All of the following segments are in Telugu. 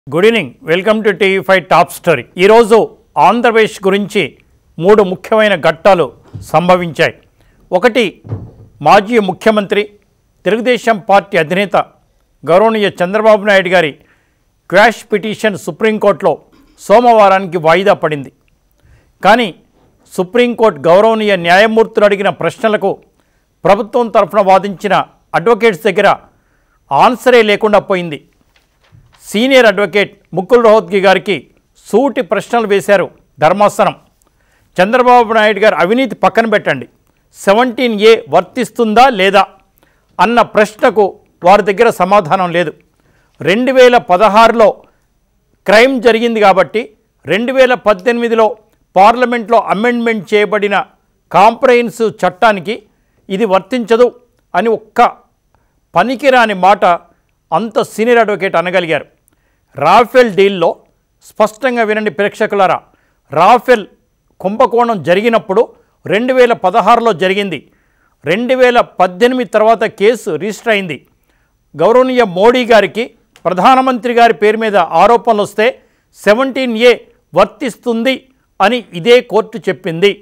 good evening welcome to TV five top story ఈరోజు ఆంధ్రప్రదేశ్ గురించి మూడు ముఖ్యమైన ఘట్టాలు సంభవించాయి ఒకటి మాజీ ముఖ్యమంత్రి తెలుగుదేశం పార్టీ అధినేత గౌరవనీయ చంద్రబాబు నాయుడు గారి క్వాష్ పిటిషన్ సుప్రీంకోర్టులో సోమవారానికి వాయిదా పడింది కానీ సుప్రీంకోర్టు గౌరవనీయ న్యాయమూర్తులు అడిగిన ప్రశ్నలకు ప్రభుత్వం తరఫున వాదించిన అడ్వకేట్స్ దగ్గర ఆన్సరే లేకుండా పోయింది సీనియర్ అడ్వకేట్ ముకుల్ రోహత్గి గారికి సూటి ప్రశ్నలు వేశారు ధర్మాసనం చంద్రబాబు నాయుడు గారు అవినీతి పక్కన పెట్టండి సెవెంటీన్ ఏ వర్తిస్తుందా లేదా అన్న ప్రశ్నకు వారి దగ్గర సమాధానం లేదు రెండు వేల పదహారులో క్రైమ్ జరిగింది కాబట్టి రెండు వేల పద్దెనిమిదిలో పార్లమెంట్లో అమెండ్మెంట్ చేయబడిన కాంప్రహెన్సివ్ చట్టానికి ఇది వర్తించదు అని ఒక్క పనికిరాని మాట అంత సీనియర్ అడ్వకేట్ అనగలిగారు రాఫెల్ డీల్లో స్పష్టంగా వినండి ప్రేక్షకులారా రాఫెల్ కుంభకోణం జరిగినప్పుడు రెండు వేల పదహారులో జరిగింది రెండు వేల పద్దెనిమిది తర్వాత కేసు రిజిస్టర్ అయింది గౌరవనీయ మోడీ గారికి ప్రధానమంత్రి గారి పేరు మీద ఆరోపణలు వస్తే సెవెంటీన్ ఏ వర్తిస్తుంది అని ఇదే కోర్టు చెప్పింది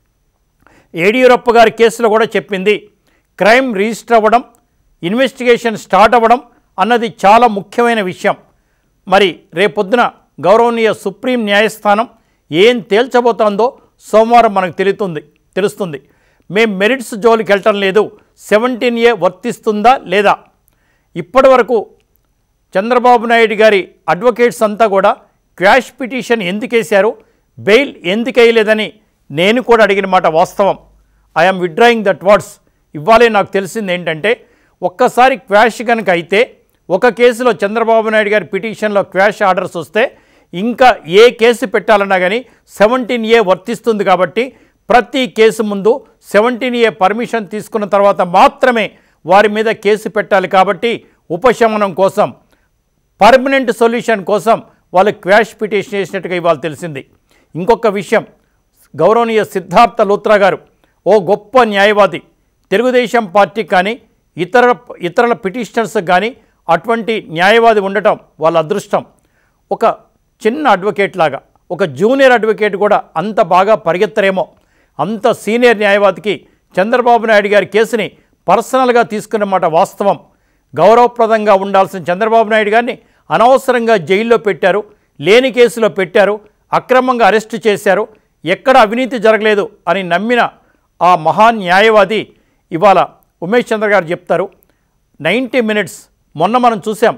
యడియూరప్ప గారి కేసులో కూడా చెప్పింది క్రైమ్ రిజిస్టర్ అవ్వడం ఇన్వెస్టిగేషన్ స్టార్ట్ అవ్వడం అన్నది చాలా ముఖ్యమైన విషయం మరి రేపొద్దున గౌరవనీయ సుప్రీం న్యాయస్థానం ఏం తేల్చబోతోందో సోమవారం మనకు తెలుస్తుంది తెలుస్తుంది మేం మెరిట్స్ జోలికి వెళ్ళటం లేదు సెవెంటీన్ ఏ వర్తిస్తుందా లేదా ఇప్పటి వరకు చంద్రబాబు నాయుడు గారి అడ్వకేట్స్ అంతా కూడా క్వాష్ పిటిషన్ ఎందుకు వేశారు బెయిల్ ఎందుకు వేయలేదని నేను కూడా అడిగిన మాట వాస్తవం ఐఎమ్ విడ్రాయింగ్ దట్ వర్డ్స్ ఇవ్వాలే నాకు తెలిసింది ఏంటంటే ఒక్కసారి క్వాష్ కనుక అయితే ఒక కేసులో చంద్రబాబు నాయుడు గారి పిటిషన్లో క్వాష్ ఆర్డర్స్ వస్తే ఇంకా ఏ కేసు పెట్టాలన్నా కానీ సెవెంటీన్ ఏ వర్తిస్తుంది కాబట్టి ప్రతి కేసు ముందు సెవెంటీన్ ఏ పర్మిషన్ తీసుకున్న తర్వాత మాత్రమే వారి మీద కేసు పెట్టాలి కాబట్టి ఉపశమనం కోసం పర్మనెంట్ సొల్యూషన్ కోసం వాళ్ళు క్వాష్ పిటిషన్ చేసినట్టుగా ఇవాళ తెలిసింది ఇంకొక విషయం గౌరవనీయ సిద్ధార్థ లూత్రా గారు ఓ గొప్ప న్యాయవాది తెలుగుదేశం పార్టీ కానీ ఇతర ఇతరుల పిటిషనర్స్ కానీ అటువంటి న్యాయవాది ఉండటం వాళ్ళ అదృష్టం ఒక చిన్న అడ్వకేట్ లాగా ఒక జూనియర్ అడ్వకేట్ కూడా అంత బాగా పరిగెత్తరేమో అంత సీనియర్ న్యాయవాదికి చంద్రబాబు నాయుడు గారి కేసుని పర్సనల్గా తీసుకున్నమాట వాస్తవం గౌరవప్రదంగా ఉండాల్సిన చంద్రబాబు నాయుడు గారిని అనవసరంగా జైల్లో పెట్టారు లేని కేసులో పెట్టారు అక్రమంగా అరెస్టు చేశారు ఎక్కడ అవినీతి జరగలేదు అని నమ్మిన ఆ మహా న్యాయవాది ఇవాళ ఉమేష్ చంద్ర గారు చెప్తారు నైంటీ మినిట్స్ మొన్న మనం చూసాం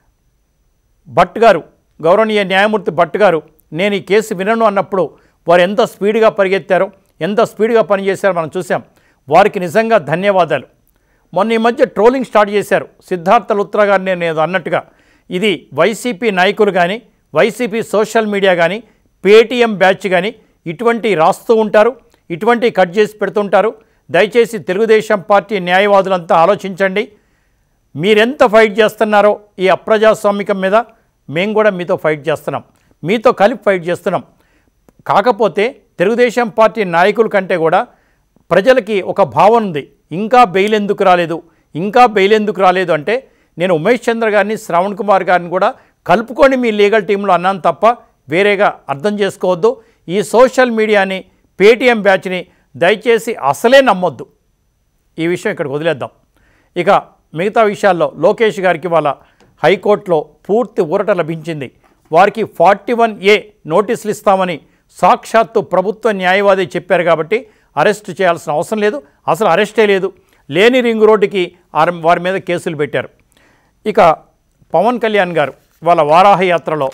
భట్ గారు గౌరవనీయ న్యాయమూర్తి భట్ గారు నేను ఈ కేసు వినను అన్నప్పుడు వారు ఎంత స్పీడ్గా పరిగెత్తారో ఎంత స్పీడ్గా పనిచేశారో మనం చూసాం వారికి నిజంగా ధన్యవాదాలు మొన్న ఈ మధ్య ట్రోలింగ్ స్టార్ట్ చేశారు సిద్ధార్థ లుత్రా గారిని నేను అన్నట్టుగా ఇది వైసీపీ నాయకులు కానీ వైసీపీ సోషల్ మీడియా కానీ పేటీఎం బ్యాచ్ కానీ ఇటువంటి రాస్తూ ఉంటారు ఇటువంటి కట్ చేసి పెడుతుంటారు దయచేసి తెలుగుదేశం పార్టీ న్యాయవాదులంతా ఆలోచించండి మీరెంత ఫైట్ చేస్తున్నారో ఈ అప్రజాస్వామికం మీద మేము కూడా మీతో ఫైట్ చేస్తున్నాం మీతో కలిపి ఫైట్ చేస్తున్నాం కాకపోతే తెలుగుదేశం పార్టీ నాయకుల కంటే కూడా ప్రజలకి ఒక భావన ఉంది ఇంకా బెయిల్ ఎందుకు రాలేదు ఇంకా బెయిల్ ఎందుకు రాలేదు అంటే నేను ఉమేష్ చంద్ర గారిని శ్రవణ్ కుమార్ గారిని కూడా కలుపుకొని మీ లీగల్ టీంలో అన్నాను తప్ప వేరేగా అర్థం చేసుకోవద్దు ఈ సోషల్ మీడియాని పేటీఎం బ్యాచ్ని దయచేసి అసలే నమ్మొద్దు ఈ విషయం ఇక్కడ వదిలేద్దాం ఇక మిగతా విషయాల్లో లోకేష్ గారికి వాళ్ళ హైకోర్టులో పూర్తి ఊరట లభించింది వారికి ఫార్టీ వన్ ఏ నోటీసులు ఇస్తామని సాక్షాత్తు ప్రభుత్వ న్యాయవాది చెప్పారు కాబట్టి అరెస్ట్ చేయాల్సిన అవసరం లేదు అసలు అరెస్టే లేదు లేని రింగ్ రోడ్డుకి ఆర- వారి మీద కేసులు పెట్టారు ఇక పవన్ కళ్యాణ్ గారు వాళ్ళ వారాహ యాత్రలో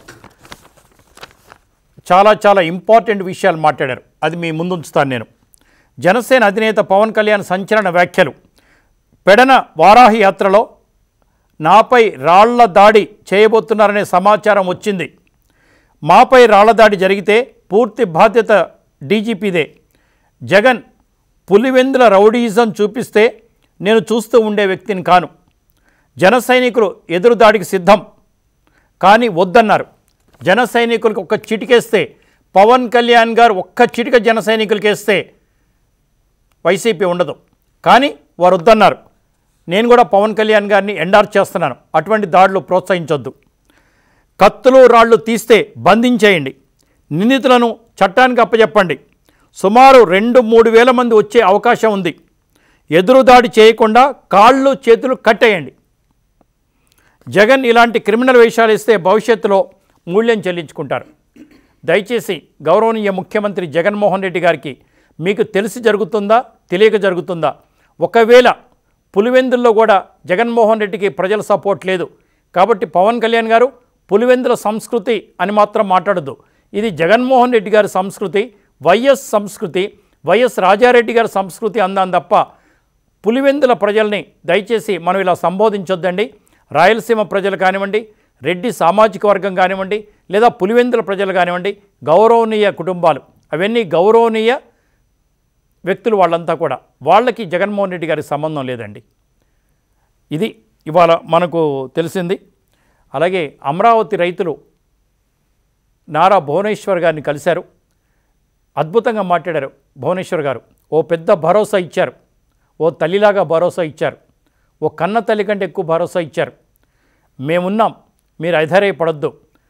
చాలా చాలా ఇంపార్టెంట్ విషయాలు మాట్లాడారు అది మీ ముందు ఉంచుతాను నేను జనసేన అధినేత పవన్ కళ్యాణ్ సంచలన వ్యాఖ్యలు పెడన వారాహి యాత్రలో నాపై రాళ్ల దాడి చేయబోతున్నారనే సమాచారం వచ్చింది మాపై రాళ్ల దాడి జరిగితే పూర్తి బాధ్యత డీజీపీదే జగన్ పులివెందుల రౌడీయిజం చూపిస్తే నేను చూస్తూ ఉండే వ్యక్తిని కాను జన సైనికులు ఎదురు దాడికి సిద్ధం కానీ వద్దన్నారు జన సైనికులకు ఒక్క చిటికేస్తే పవన్ కళ్యాణ్ గారు ఒక్క చిటిక జన సైనికులకి వేస్తే వైసీపీ ఉండదు కానీ వారు వద్దన్నారు నేను కూడా పవన్ కళ్యాణ్ గారిని ఎండార్ చేస్తున్నాను అటువంటి దాడులు ప్రోత్సహించొద్దు కత్తులు రాళ్ళు తీస్తే బంధించేయండి నిందితులను చట్టానికి అప్పచెప్పండి సుమారు రెండు మూడు వేల మంది వచ్చే అవకాశం ఉంది ఎదురుదాడి చేయకుండా కాళ్ళు చేతులు కట్టేయండి జగన్ ఇలాంటి క్రిమినల్ వేషాలు ఇస్తే భవిష్యత్తులో మూల్యం చెల్లించుకుంటారు దయచేసి గౌరవనీయ ముఖ్యమంత్రి జగన్మోహన్ రెడ్డి గారికి మీకు తెలిసి జరుగుతుందా తెలియక జరుగుతుందా ఒకవేళ పులివెందుల్లో కూడా జగన్మోహన్ రెడ్డికి ప్రజల సపోర్ట్ లేదు కాబట్టి పవన్ కళ్యాణ్ గారు పులివెందుల సంస్కృతి అని మాత్రం మాట్లాడద్దు ఇది జగన్మోహన్ రెడ్డి గారి సంస్కృతి వైఎస్ సంస్కృతి వైఎస్ రాజారెడ్డి గారి సంస్కృతి అందాం తప్ప పులివెందుల ప్రజల్ని దయచేసి మనం ఇలా సంబోధించొద్దండి రాయలసీమ ప్రజలు కానివ్వండి రెడ్డి సామాజిక వర్గం కానివ్వండి లేదా పులివెందుల ప్రజలు కానివ్వండి గౌరవనీయ కుటుంబాలు అవన్నీ గౌరవనీయ వ్యక్తులు వాళ్ళంతా కూడా వాళ్ళకి జగన్మోహన్ రెడ్డి గారికి సంబంధం లేదండి ఇది ఇవాళ మనకు తెలిసింది అలాగే అమరావతి రైతులు నారా భువనేశ్వర్ గారిని కలిశారు అద్భుతంగా మాట్లాడారు భువనేశ్వర్ గారు ఓ పెద్ద భరోసా ఇచ్చారు ఓ తల్లిలాగా భరోసా ఇచ్చారు ఓ కన్న తల్లి కంటే ఎక్కువ భరోసా ఇచ్చారు మేమున్నాం మీరు ఐధైర్యపడొద్దు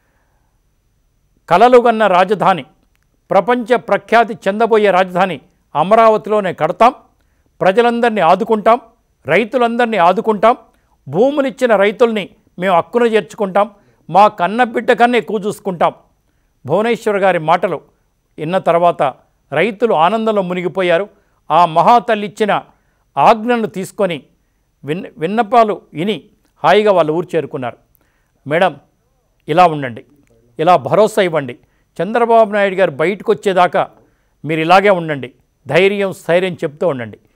కలలు గన్న రాజధాని ప్రపంచ ప్రఖ్యాతి చెందబోయే రాజధాని అమరావతిలోనే కడతాం ప్రజలందరినీ ఆదుకుంటాం రైతులందరినీ ఆదుకుంటాం భూములిచ్చిన రైతుల్ని మేము హక్కును చేర్చుకుంటాం మా కన్న బిడ్డ కన్నా ఎక్కువ చూసుకుంటాం భువనేశ్వర్ గారి మాటలు విన్న తర్వాత రైతులు ఆనందంలో మునిగిపోయారు ఆ మహాతల్లి ఇచ్చిన ఆజ్ఞను తీసుకొని విన్ విన్నపాలు విని హాయిగా వాళ్ళ ఊరు చేరుకున్నారు మేడం ఇలా ఉండండి ఇలా భరోసా ఇవ్వండి చంద్రబాబు నాయుడు గారు బయటకు వచ్చేదాకా మీరు ఇలాగే ఉండండి ధైర్యం స్థైర్యం చెప్తూ ఉండండి